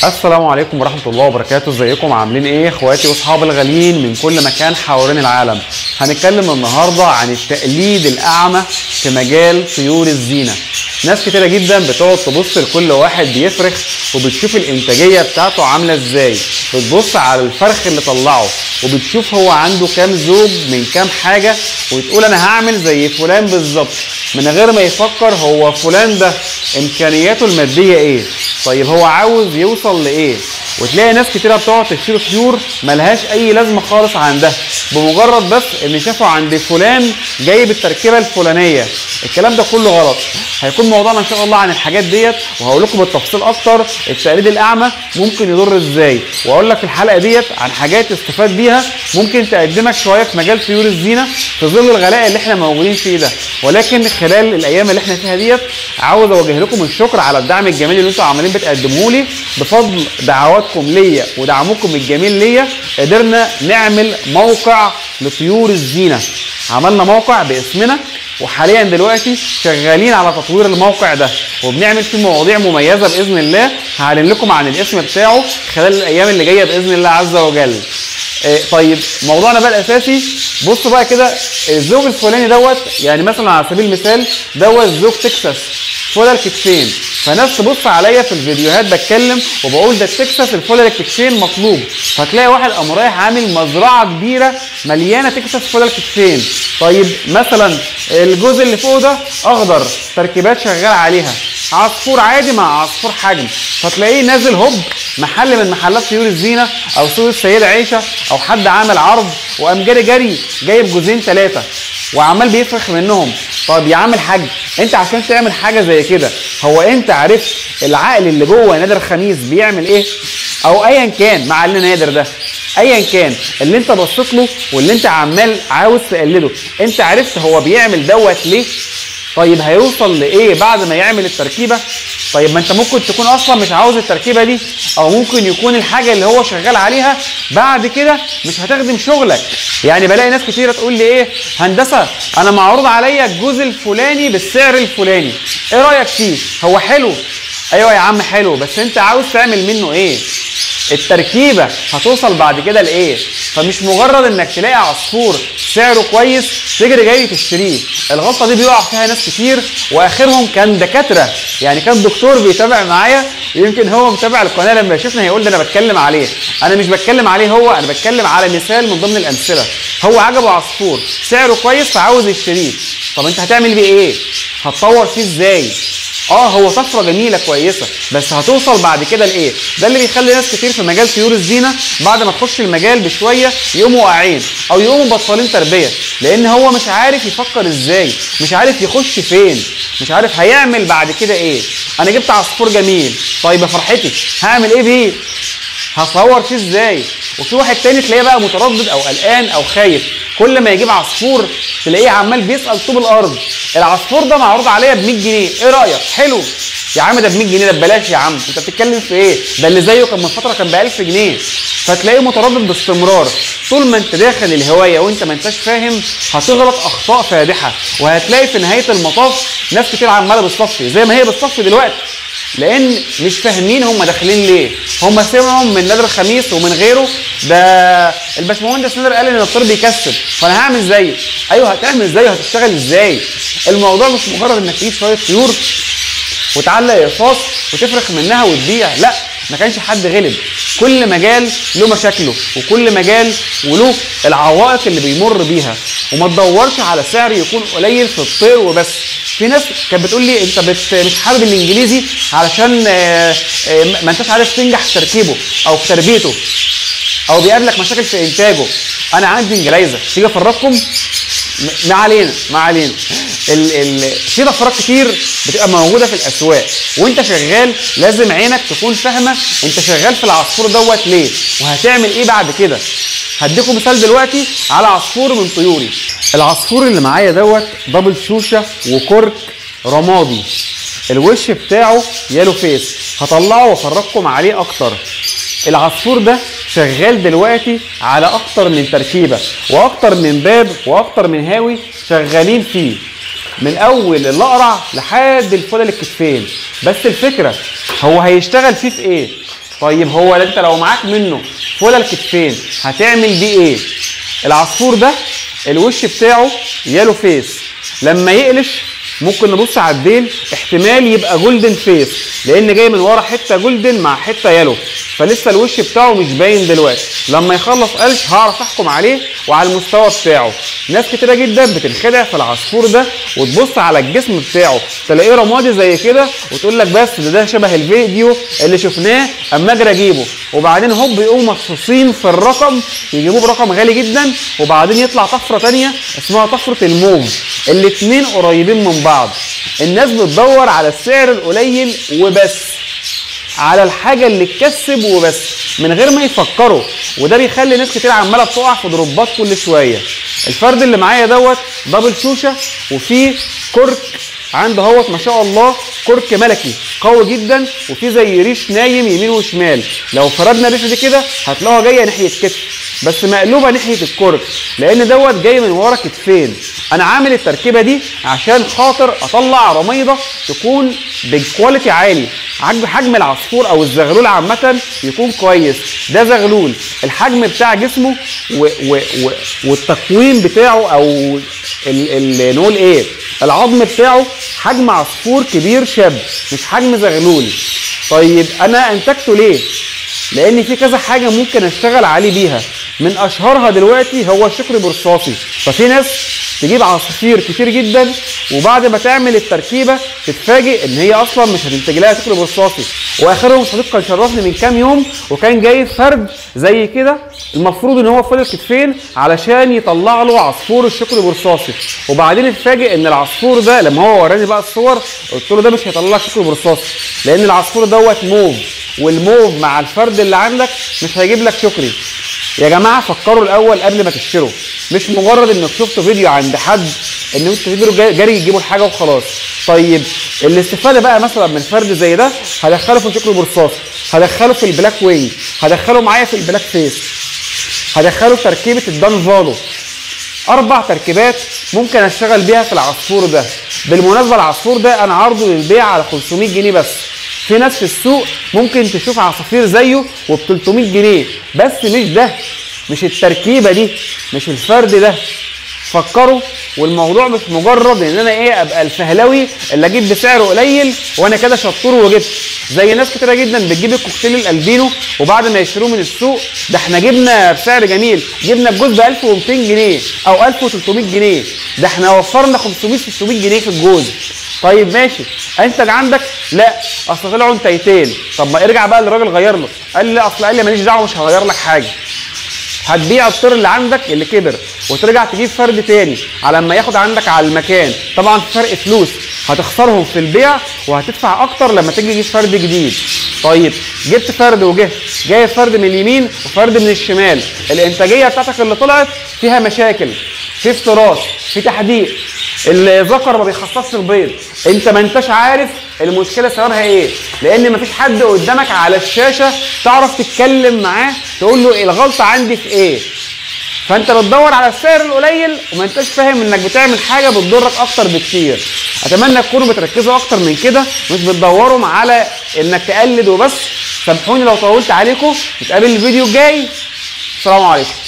السلام عليكم ورحمة الله وبركاته ازيكم عاملين ايه اخواتي واصحابي الغاليين من كل مكان حوالين العالم هنتكلم النهاردة عن التقليد الأعمى في مجال طيور الزينة ناس كتيرة جدا بتقعد تبص لكل واحد بيفرخ وبتشوف الإنتاجية بتاعته عاملة ازاي بتبص على الفرخ اللي طلعه وبتشوف هو عنده كام زوج من كام حاجة وتقول أنا هعمل زي فلان بالظبط من غير ما يفكر هو فلان ده إمكانياته المادية ايه طيب هو عاوز يوصل لايه وتلاقي ناس كتيره بتقعد تشتري طيور ملهاش اي لازمه خالص عندها بمجرد بس ان شافوا عند فلان جايب التركيبه الفلانيه الكلام ده كله غلط هيكون موضوعنا ان شاء الله عن الحاجات ديت وهقول لكم بالتفصيل اكتر التقليد الاعمى ممكن يضر ازاي واقول لك في الحلقه ديت عن حاجات تستفاد بيها ممكن تقدمك شويه في مجال طيور الزينه في ظل الغلاء اللي احنا موجودين فيه ده ولكن خلال الايام اللي احنا فيها ديت عاوز اوجه لكم الشكر على الدعم الجميل اللي انتم عمالين بتقدموه لي بفضل دعواتكم ليا ودعمكم الجميل ليا قدرنا نعمل موقع لطيور الزينه عملنا موقع باسمنا وحاليا دلوقتي شغالين على تطوير الموقع ده وبنعمل فيه مواضيع مميزه باذن الله هعلن لكم عن الاسم بتاعه خلال الايام اللي جايه باذن الله عز وجل إيه طيب موضوعنا بقى الاساسي بصوا بقى كده الزوج الفلاني دوت يعني مثلا على سبيل المثال دوت زوج تكساس فولر الكتفين فناس تبص عليا في الفيديوهات بتكلم وبقول ده التكساس الفولر الكتفين مطلوب فتلاقي واحد قام رايح عامل مزرعه كبيره مليانه تكساس فولر الكتفين طيب مثلا الجزء اللي فوق ده اخضر تركيبات شغال عليها عصفور عادي مع عصفور حجم فتلاقيه نازل هوب محل من محلات طيور الزينه او سوق السيده عيشه او حد عامل عرض وقام جري جري جايب جوزين ثلاثه وعمال بيفرخ منهم طب يا عم الحاج انت عشان تعمل حاجه زي كده هو انت عرفت العقل اللي جوه نادر خميس بيعمل ايه او ايا كان مع اللي نادر ده ايا كان اللي انت بصيت له واللي انت عمال عاوز تقلده انت عرفت هو بيعمل دوت ليه طيب هيوصل لايه بعد ما يعمل التركيبه طيب ما انت ممكن تكون اصلا مش عاوز التركيبه دي او ممكن يكون الحاجه اللي هو شغال عليها بعد كده مش هتخدم شغلك يعني بلاقي ناس كتيره تقول لي ايه هندسه انا معروض عليا الجزء الفلاني بالسعر الفلاني ايه رايك فيه هو حلو ايوه يا عم حلو بس انت عاوز تعمل منه ايه التركيبه هتوصل بعد كده لايه فمش مجرد انك تلاقي عصفور سعره كويس تجري جاي تشتريه الغلطه دي بيقع فيها ناس كتير واخرهم كان دكاتره يعني كان دكتور بيتابع معايا يمكن هو متابع القناه لما يشوفنا هيقول ده انا بتكلم عليه انا مش بتكلم عليه هو انا بتكلم على مثال من ضمن الامثله هو عجبه عصفور سعره كويس فعاوز يشتريه طب انت هتعمل بيه ايه هتطور فيه ازاي اه هو طفره جميله كويسه بس هتوصل بعد كده لايه ده اللي بيخلي ناس كتير في مجال طيور الزينه بعد ما تخش المجال بشويه يقوموا واقعين او يقوموا بطالين تربيه لان هو مش عارف يفكر ازاي مش عارف يخش فين مش عارف هيعمل بعد كده ايه انا جبت عصفور جميل طيب يا فرحتي هعمل ايه بيه هصور فيه ازاي وفي واحد تاني تلاقيه بقى متردد او قلقان او خايف كل ما يجيب عصفور تلاقيه عمال بيسال طوب الارض العصفور ده معروض عليا ب 100 جنيه ايه رايك حلو يا عم ده ب 100 جنيه ده ببلاش يا عم انت بتتكلم في ايه ده اللي زيه كان من فتره كان ب 1000 جنيه فتلاقيه متردد باستمرار طول ما انت داخل الهوايه وانت ما انتش فاهم هتغلط اخطاء فادحه وهتلاقي في نهايه المطاف ناس كتير عماله بتصفي زي ما هي بتصفي دلوقتي لان مش فاهمين هم داخلين ليه هم سمعوا من نادر خميس ومن غيره ده الباشمهندس نادر قال ان الطير بيكسب فانا هعمل زيه ايوه هتعمل زيه هتشتغل ازاي الموضوع مش مجرد انك تجيب شويه طيور وتعلق اقفاص وتفرخ منها وتبيع لا ما كانش حد غلب كل مجال له مشاكله وكل مجال وله العوائق اللي بيمر بيها وما تدورش على سعر يكون قليل في الطير وبس في ناس كانت بتقول لي انت بت مش حابب الانجليزي علشان آه، آه، ما انتش عارف تنجح في تركيبه او في تربيته او بيقابلك مشاكل في انتاجه انا عندي انجليزه تيجي افرجكم م- ما علينا ما علينا ال ال في طفرات كتير بتبقى موجوده في الاسواق وانت شغال لازم عينك تكون فاهمه انت شغال في العصفور دوت ليه وهتعمل ايه بعد كده هديكم مثال دلوقتي على عصفور من طيوري العصفور اللي معايا دوت دبل شوشه وكرك رمادي الوش بتاعه يالو فيس هطلعه وافرجكم عليه اكتر العصفور ده شغال دلوقتي على اكتر من تركيبه واكتر من باب واكتر من هاوي شغالين فيه من اول الاقرع لحد الفضل الكتفين بس الفكره هو هيشتغل فيه في ايه طيب هو انت لو معاك منه فولا الكتفين هتعمل بيه ايه العصفور ده الوش بتاعه يالو فيس لما يقلش ممكن نبص على الديل احتمال يبقى جولدن فيس لان جاي من ورا حته جولدن مع حته يالو فلسه الوش بتاعه مش باين دلوقتي لما يخلص قلش هعرف احكم عليه وعلى المستوى بتاعه ناس كتيره جدا بتنخدع في العصفور ده وتبص على الجسم بتاعه تلاقيه رمادي زي كده وتقول لك بس ده, ده شبه الفيديو اللي شفناه اما اجري اجيبه وبعدين هوب يقوموا مخصوصين في الرقم يجيبوه برقم غالي جدا وبعدين يطلع طفره ثانيه اسمها طفره الموف الاثنين قريبين من بعض الناس بتدور على السعر القليل وبس على الحاجه اللي تكسب وبس من غير ما يفكروا وده بيخلي ناس كتير عماله تقع في دروبات كل شويه الفرد اللي معايا دوت دبل شوشه وفيه كرك عنده اهوت ما شاء الله كرك ملكي قوي جدا وفي زي ريش نايم يمين وشمال لو فردنا الريشه دي كده هتلاقوها جايه ناحيه كتف بس مقلوبه ناحيه الكرك لان دوت جاي من ورا كتفين انا عامل التركيبه دي عشان خاطر اطلع رميضه تكون بكواليتي عالي عجب حجم العصفور او الزغلول عامه يكون كويس ده زغلول الحجم بتاع جسمه و و و والتقويم بتاعه او ال ال نقول ايه العظم بتاعه حجم عصفور كبير شاب مش حجم زغلول طيب انا انتجته ليه لان في كذا حاجه ممكن اشتغل عليه بيها من اشهرها دلوقتي هو الشكر برصاصي ففي ناس تجيب عصافير كتير جدا وبعد ما تعمل التركيبه تتفاجئ ان هي اصلا مش هتنتج لها شكر برصاصي واخرهم صديق كان شرفني من كام يوم وكان جايب فرد زي كده المفروض ان هو فضل كتفين علشان يطلع له عصفور الشكر برصاصي وبعدين اتفاجئ ان العصفور ده لما هو وراني بقى الصور قلت له ده مش هيطلع لك شكر برصاصي لان العصفور دوت موف والموف مع الفرد اللي عندك مش هيجيب لك شكري يا جماعه فكروا الاول قبل ما تشتروا مش مجرد انك شفت فيديو عند حد ان انتوا تقدروا جري تجيبوا الحاجه وخلاص طيب الاستفاده بقى مثلا من فرد زي ده هدخله في شكل برصاص هدخله في البلاك وينج هدخله معايا في البلاك فيس هدخله في تركيبه الدان فالو اربع تركيبات ممكن اشتغل بيها في العصفور ده بالمناسبه العصفور ده انا عارضه للبيع على 500 جنيه بس في ناس في السوق ممكن تشوف عصافير زيه وب 300 جنيه بس مش ده مش التركيبه دي مش الفرد ده فكروا والموضوع مش مجرد ان انا ايه ابقى الفهلوي اللي اجيب بسعر قليل وانا كده شطور وجبت زي ناس كتيره جدا بتجيب الكوكتيل الالبينو وبعد ما يشتروه من السوق ده احنا جبنا بسعر جميل جبنا الجوز ب 1200 جنيه او 1300 جنيه ده احنا وفرنا 500 600 جنيه في الجوز طيب ماشي انتج عندك لا اصل طلعوا انتيتين طب ما ارجع بقى للراجل غير له قال لي لا اصل قال لي ماليش دعوه مش هغير لك حاجه هتبيع الطير اللي عندك اللي كبر وترجع تجيب فرد تاني على ما ياخد عندك على المكان طبعا في فرق فلوس هتخسرهم في البيع وهتدفع اكتر لما تيجي تجيب فرد جديد طيب جبت فرد وجه جايب فرد من اليمين وفرد من الشمال الانتاجيه بتاعتك اللي طلعت فيها مشاكل في افتراس في تحديق الذكر ما بيخصصش البيض انت ما انتش عارف المشكله سببها ايه لان ما فيش حد قدامك على الشاشه تعرف تتكلم معاه تقول له الغلطه عندي في ايه فانت بتدور على السعر القليل وما انتش فاهم انك بتعمل حاجه بتضرك اكتر بكتير اتمنى تكونوا بتركزوا اكتر من كده مش بتدوروا على انك تقلد وبس سامحوني لو طولت عليكم نتقابل الفيديو الجاي السلام عليكم